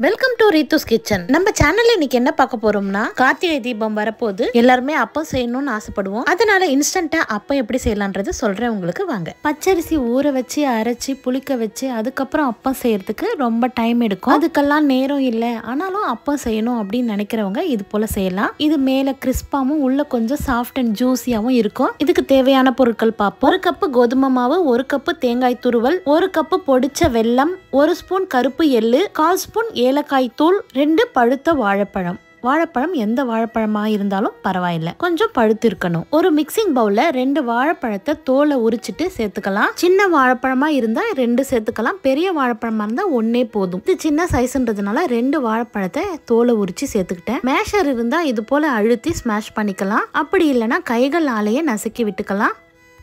welcome to ரீத்துஸ் kitchen நம்ம சேனல்ல இன்னைக்கு என்ன பார்க்க போறோம்னா கார்த்திகை தீபம் வரப்போது எல்லாருமே அப்பம் செய்யணும்னு ஆசைப்படுவோம் அதனால இன்ஸ்டன்ட்டா அப்பம் எப்படி செய்யலான்றது சொல்றேன் உங்களுக்கு வாங்க பச்சரிசி ஊற வச்சு அரைச்சி புளிக்க வச்சு அதுக்கப்புறம் அப்பம் செய்யறதுக்கு ரொம்ப டைம் எடுக்கும் அதுக்கெல்லாம் நேரம் இல்லை ஆனாலும் அப்பம் செய்யணும் அப்படின்னு நினைக்கிறவங்க இது போல செய்யலாம் இது மேல கிறிஸ்பாவும் உள்ள கொஞ்சம் சாஃப்ட் அண்ட் ஜூஸியாவும் இருக்கும் இதுக்கு தேவையான பொருட்கள் பார்ப்போம் ஒரு கப்பு கோதுமை மாவு ஒரு கப்பு தேங்காய் துருவல் ஒரு கப்பு பொடிச்ச வெல்லம் ஒரு ஸ்பூன் கருப்பு எள்ளு கால் ஸ்பூன் ஏலக்காய் தூள் ரெண்டு பழுத்த வாழைப்பழம் வாழைப்பழம் எந்த வாழைப்பழமா இருந்தாலும் பரவாயில்ல கொஞ்சம் பழுத்து இருக்கணும் ஒரு மிக்சிங் பவுல்ல ரெண்டு வாழைப்பழத்தை தோலை உரிச்சிட்டு சேர்த்துக்கலாம் சின்ன வாழைப்பழமா இருந்தா ரெண்டு சேர்த்துக்கலாம் பெரிய வாழைப்பழமா இருந்தா ஒன்னே போதும் இது சின்ன சைஸ்ன்றதுனால ரெண்டு வாழைப்பழத்தை தோலை உரிச்சு சேர்த்துக்கிட்டேன் மேஷர் இருந்தா இது போல அழுத்தி ஸ்மாஷ் பண்ணிக்கலாம் அப்படி இல்லைன்னா கைகளாலேயே நசுக்கி விட்டுக்கலாம்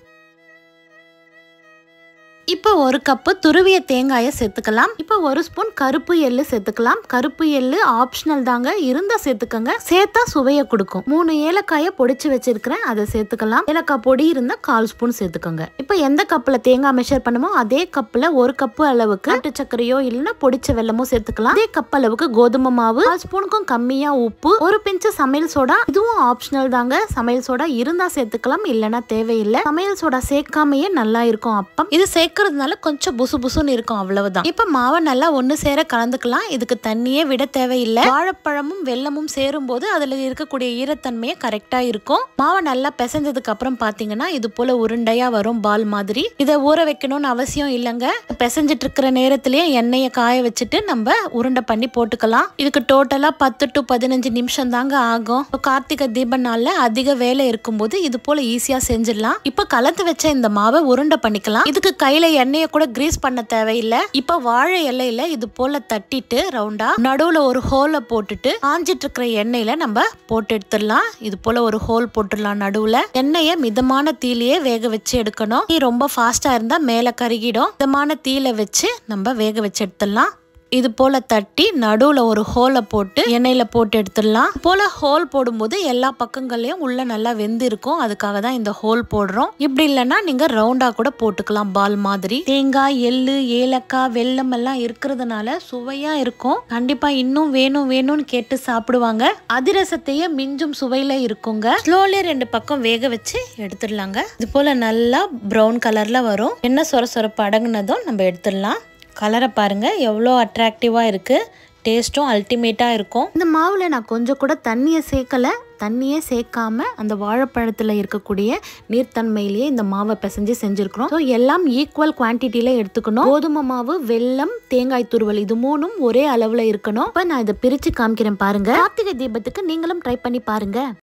இப்போ ஒரு கப்பு துருவிய தேங்காயை சேர்த்துக்கலாம் இப்போ ஒரு ஸ்பூன் கருப்பு எள்ளு சேர்த்துக்கலாம் கருப்பு எள்ளு ஆப்ஷனல் தாங்க இருந்தா சேர்த்துக்கங்க சேர்த்தா சுவையை கொடுக்கும் மூணு ஏலக்காயை பொடிச்சு வச்சிருக்கிறேன் அதை சேர்த்துக்கலாம் ஏலக்காய் பொடி இருந்தா கால் ஸ்பூன் சேர்த்துக்கோங்க இப்போ எந்த கப்பில் தேங்காய் மெஷர் பண்ணுமோ அதே கப்பில் ஒரு கப்பு அளவுக்கு நாட்டு சர்க்கரையோ இல்லைன்னா பொடிச்ச வெல்லமோ சேர்த்துக்கலாம் அதே கப் அளவுக்கு கோதுமை மாவு கால் ஸ்பூனுக்கும் கம்மியா உப்பு ஒரு பிஞ்சு சமையல் சோடா இதுவும் ஆப்ஷனல் தாங்க சமையல் சோடா இருந்தா சேர்த்துக்கலாம் இல்லைன்னா தேவையில்லை சமையல் சோடா சேர்க்காமையே நல்லா இருக்கும் அப்பம் இது சேர்க்கறதுனால கொஞ்சம் புசு புசுன்னு இருக்கும் அவ்வளவுதான் இப்ப மாவை நல்லா ஒண்ணு சேர கலந்துக்கலாம் இதுக்கு தண்ணியே விட தேவையில்லை வாழைப்பழமும் வெல்லமும் சேரும் போது அதுல இருக்கக்கூடிய ஈரத்தன்மையே கரெக்டா இருக்கும் மாவை நல்லா பிசைஞ்சதுக்கு அப்புறம் பாத்தீங்கன்னா இது போல உருண்டையா வரும் பால் மாதிரி இதை ஊற வைக்கணும்னு அவசியம் இல்லைங்க பிசைஞ்சிட்டு இருக்கிற நேரத்திலேயே எண்ணெயை காய வச்சுட்டு நம்ம உருண்டை பண்ணி போட்டுக்கலாம் இதுக்கு டோட்டலா பத்து டு பதினஞ்சு நிமிஷம் தாங்க ஆகும் இப்போ கார்த்திகை தீப நாள்ல அதிக வேலை இருக்கும்போது இது போல ஈஸியா செஞ்சிடலாம் இப்ப கலந்து வச்ச இந்த மாவை உருண்டை பண்ணிக்கலாம் இதுக்கு கையில எண்ணெயை கூட கிரீஸ் பண்ண தேவையில்லை இப்ப வாழை இலையில இது போல தட்டிட்டு ரவுண்டா நடுவுல ஒரு ஹோலை போட்டுட்டு காஞ்சிட்டு இருக்கிற எண்ணெயில நம்ம போட்டு எடுத்துடலாம் இது போல ஒரு ஹோல் போட்டுடலாம் நடுவுல எண்ணெயை மிதமான தீலையே வேக வச்சு எடுக்கணும் தீ ரொம்ப ஃபாஸ்டா இருந்தா மேல கருகிடும் மிதமான தீல வச்சு நம்ம வேக வச்சு எடுத்துடலாம் இது போல தட்டி நடுவுல ஒரு ஹோலை போட்டு எண்ணெயில போட்டு எடுத்துடலாம் இது போல ஹோல் போடும்போது எல்லா பக்கங்கள்லயும் உள்ள நல்லா வெந்து இருக்கும் அதுக்காக தான் இந்த ஹோல் போடுறோம் இப்படி இல்லைன்னா நீங்க ரவுண்டா கூட போட்டுக்கலாம் பால் மாதிரி தேங்காய் எள்ளு ஏலக்காய் வெல்லம் எல்லாம் இருக்கிறதுனால சுவையா இருக்கும் கண்டிப்பா இன்னும் வேணும் வேணும்னு கேட்டு சாப்பிடுவாங்க அதிரசத்தையே மிஞ்சும் சுவையில இருக்குங்க ஸ்லோலி ரெண்டு பக்கம் வேக வச்சு எடுத்துடலாங்க இது போல நல்லா ப்ரௌன் கலர்ல வரும் என்ன சொர சொரப்பு அடங்குனதும் நம்ம எடுத்துடலாம் கலரை பாருங்க எவ்வளோ அட்ராக்டிவாக இருக்குது டேஸ்ட்டும் அல்டிமேட்டாக இருக்கும் இந்த மாவில் நான் கொஞ்சம் கூட தண்ணியை சேர்க்கலை தண்ணியே சேர்க்காம அந்த வாழைப்பழத்தில் இருக்கக்கூடிய நீர்த்தன்மையிலேயே இந்த மாவை பிசைஞ்சு செஞ்சுருக்கிறோம் ஸோ எல்லாம் ஈக்குவல் குவான்டிட்டியில் எடுத்துக்கணும் கோதுமை மாவு வெல்லம் தேங்காய் துருவல் இது மூணும் ஒரே அளவில் இருக்கணும் இப்போ நான் இதை பிரித்து காமிக்கிறேன் பாருங்க கார்த்திகை தீபத்துக்கு நீங்களும் ட்ரை பண்ணி பாருங்க